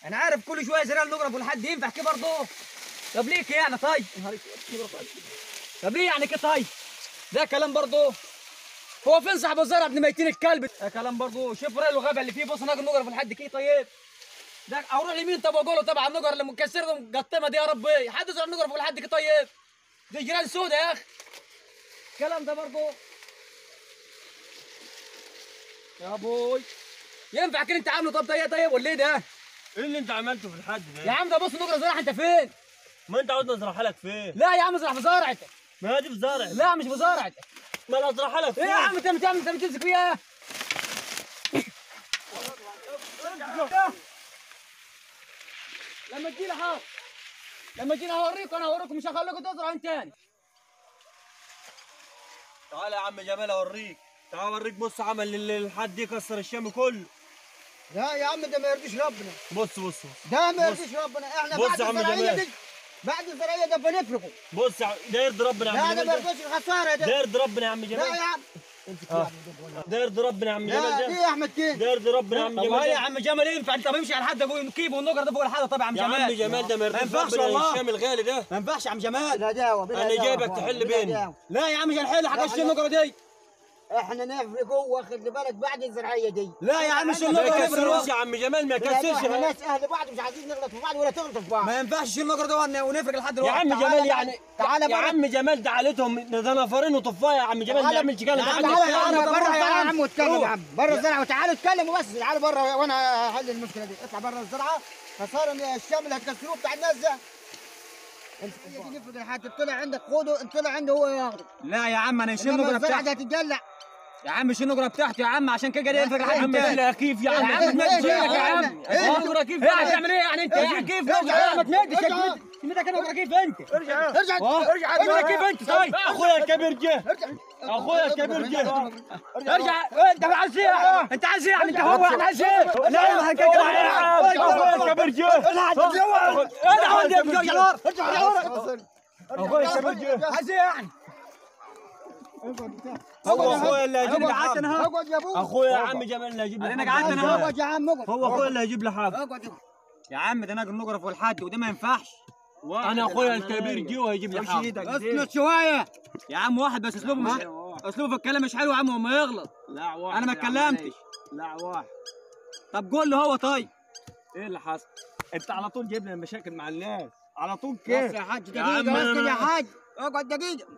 انا عارف كل شويه زرار نقرب ولحد ينفع كده برضه طب ليه كده يعني طيب طب ليه يعني كده طيب ده كلام برضه هو فين صاحب الزرع ابن ميتين الكلب ده كلام برضه شوف رأي الغابه اللي فيه بص نقدر نقرب لحد كده طيب ده اروح اليمين طب واقول له طبعا النقر اللي مكسره ومقطمه دي يا ربي حد يزرع نقر لحد كده طيب دي جيران سودا يا اخي الكلام ده برضه يا ابوي ينفع كده انت عامله طب طيب طيب ولا ايه ده؟ ايه اللي انت عملته في الحد يا ده؟ عم ده بص نقرة زرع انت فين؟ ما انت عاوزني ازرعها لك فين؟ لا يا عم ازرع في زرعتك ما هي دي في زرع لا مش في زرعتك ما انا ازرعها لك ايه فين؟ يا عم انت بتعمل انت بتمسك فيها لما تجيلي حاضر لما تجيلي هوريك انا هوريكم مش هخليكم تزرعوا انت تاني تعال يا عم جمال اوريك تعال اوريك بص عمل اللي الحد يكسر الشام كله لا يا عم ده ما يرضيش ربنا بص بص بص ده ما بص. يرضيش ربنا احنا بص بعد يا عم الزراعيه جمال. دي بعد الزراعيه ده بنفرقه بص يا عم- ده يرضي ربنا يا لا عم ده ما جمال ده يرضيش الخساره ده ده يرضي ربنا يا عم لا جمال يا عم ده يرضي ربنا يا عم جمال لا ده ليه يا احمد كده ده يرضي ربنا يا عم طب جمال هاي يا ده عم جمال ينفع انت بيمشي على حد ابوي كيب والنقر ده فوق الحاجه طبعا يا عم يا عم جمال جمال ده ما ما يرضيش ينفعش ربنا والله. الشام الغالي ده ما ينفعش يا عم جمال بلا دعوه بلا أنا دعوة جايبك يا أخوان، تحل بلا بيني. دعوة. لا يا عم مش هنحل حاجه لا، الشيء النقره دي احنا نفرقه واخد بالك بعد الزراعيه دي لا يا عم الشيء ما النقره يكسروش نفرق يا عم جمال ما لا، لا، احنا يكسرش ناس اهل بعض مش عايزين نغلط في بعض ولا تغلط في بعض ما ينفعش الشيء النقره ده ون- ونفرق لحد يا دلوقتي عم تعالى جمال بقى- يعني تعالى يا بقى. عم جمال ده عائلتهم ده نفرين وطفايه يا عم جمال ما تعالى- يعملش كده تعالى ده تعالى يا عندك- عم طب بره روح يا يا عم. عم واتكلم روح. يا عم بره الزرعه وتعالوا اتكلموا بس تعالوا بره وانا هحل المشكله دي اطلع بره الزرعه فصار الشام اللي هتكسروه بتاع الناس ده امسك تيجي نفرق الحاجه طلع عندك خده ان طلع عنده هو ياخده لا يا عم انا الشيء انما النقره الزرعه بتاعتي دي هتتجلع يا عم الشيء النقره بتاعتي يا عم عشان كده قاعد ينفرق يا لحد عم تاني لا كيف يا يا عم عم ما إيه تمدش ده يا ايدك يا عم؟ عم إيه؟ النقرة كيف ايه يعني؟ هتعمل ايه يعني انت ارجع. يعني كيف ارجع. لا ما تمدش ارجع. تمدك انا كيف انت ارجع ارجع اه. ارجع اعمل كيف انت طيب اخويا الكبير جه ارجع اخويا الكبير جه ارجع انت عايز ايه انت عايز ايه يعني انت هو احنا عايز ايه لا ما هيك كده يا عم اخويا الكبير جه انا عندي ارجع لورا اخويا الكبير جه عايز ايه يعني هو اخويا اللي هيجيب لي قعدت حاجه انا اقعد يا ابوي اخويا يا عم جمال اللي هيجيب لي انا حاجة. قعدت انا اقعد يا عم اقعد هو اخويا اللي هيجيب لي حاجه اقعد يا ابوي. يا عم ده ناقل نقره فوق الحد وده ما ينفعش انا اخويا الكبير جه وهيجيب لي حاجه اسكت شويه يا عم واحد بس اسلوبه مش اسلوبه في الكلام مش حلو يا عم وما يغلط لا واحد انا ما يا عم اتكلمتش علي. لا واحد طب قول له هو طيب ايه اللي حصل انت على طول جايب لنا مشاكل مع الناس على طول بس كيف يا حاج يا عم دقيقه أنا- اسكت يا حاج اقعد دقيقه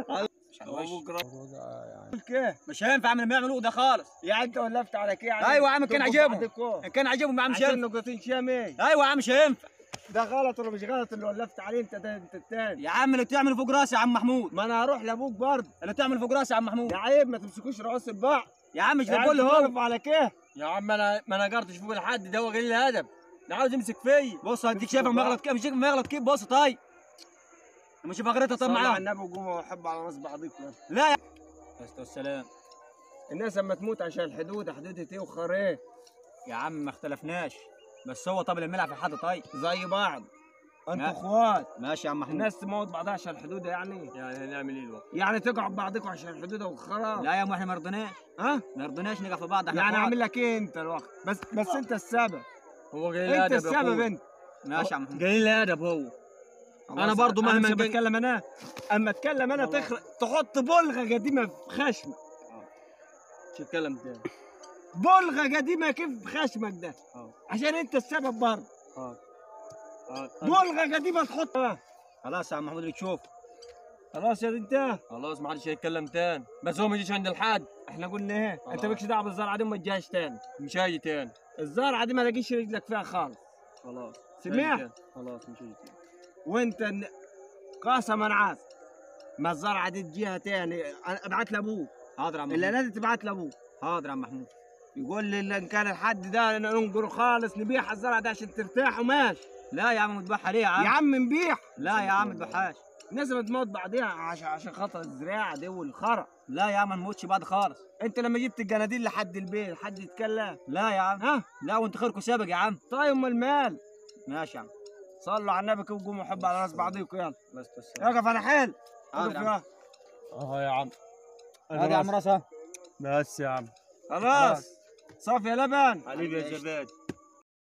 كيف مش هينفع من ما يعملوه ده خالص يعني انت ولفت على كده يعني ايوه يا عم كان تنقص عاجبهم بعضكم. كان عاجبهم يا عم عشان شايف نقطتين شامي ايوه يا عم مش هينفع ده غلط ولا مش غلط اللي ولفت عليه انت ده انت التاني يا عم اللي بتعمل فوق راسي يا عم محمود ما انا هروح لابوك برضه اللي بتعمل فوق راسي يا عم محمود يا عيب ما تمسكوش رؤوس البعض يا عم مش يعني بقول له هو تتعرف على كيه يا عم انا ما نقرتش فوق لحد ده هو قليل الادب ده عاوز يمسك فيا بص هديك شايفه مغلط كيف مش شايف مغلط كيف بص طيب لما اشوف اغريتها طب صلوا على معاه النبي وقوموا وحبوا على راس بعضكم لا يا بس والسلام الناس اما تموت عشان الحدود حدود ايه وخريه يا عم ما اختلفناش بس هو طب اللي بيلعب في حد طيب زي بعض انتوا لا. اخوات ماشي يا عم محمود الناس تموت بعضها عشان الحدود يعني يعني هنعمل ايه دلوقتي يعني تقعوا ببعضكم عشان الحدود وخراب لا يا ام احنا ما رضيناش ها ما رضيناش نقع في بعض احنا يعني اخوات. اعمل لك ايه انت الوقت بس بس انت السبب هو قليل انت الادب يا السبب أخوي. انت ماشي يا عم محمود قليل الادب هو أنا برضو مهما انا كان- بتكلم انا اما اتكلم انا تخرق تحط بلغه قديمه في خشمك شو الكلام ده بلغه قديمه كيف في خشمك ده اه. عشان انت السبب برضه اه بلغه قديمه تحطها خلاص يا عم محمود اللي تشوف خلاص يا انت خلاص ما حدش هيتكلم تاني بس هو ما يجيش عند الحد احنا قلنا ايه انت خلاص. مالكش دعوه بالزرعه دي وما تجيش تاني مش هيجي تاني الزرعه دي ما لاقيش رجلك فيها خالص خلاص مش سمعت؟ هيجي تاني. خلاص مش هيجي تاني وانت ن- قسما عاز ما الزرعه دي تجيها تاني أنا ابعت لابوك حاضر يا عم الا محمود لازم تبعت لابوك حاضر يا عم محمود يقول لي ان كان الحد ده ننقره خالص نبيع الزرعه ده عشان ترتاح وماشي لا يا عم مذبحها ليه يا عم يا عم نبيع لا يا عم مذبحهاش الناس بتموت بعضيها عشان عشان خاطر الزراعه دي والخرا لا يا عم ما نموتش بعض خالص انت لما جبت الجناديل لحد البيت حد يتكلم لا يا عم ها لا وانت خيركم سابق يا عم طيب امال المال ماشي يا عم صلوا على النبي كده وقوموا حب على راس بعضيكم يلا بس بس اقف انا حيل حاضر اقف يا عم. يا اه يا عم هذا يا عم راسها بس يا عم خلاص صافي يا لبن حبيبي يا زباد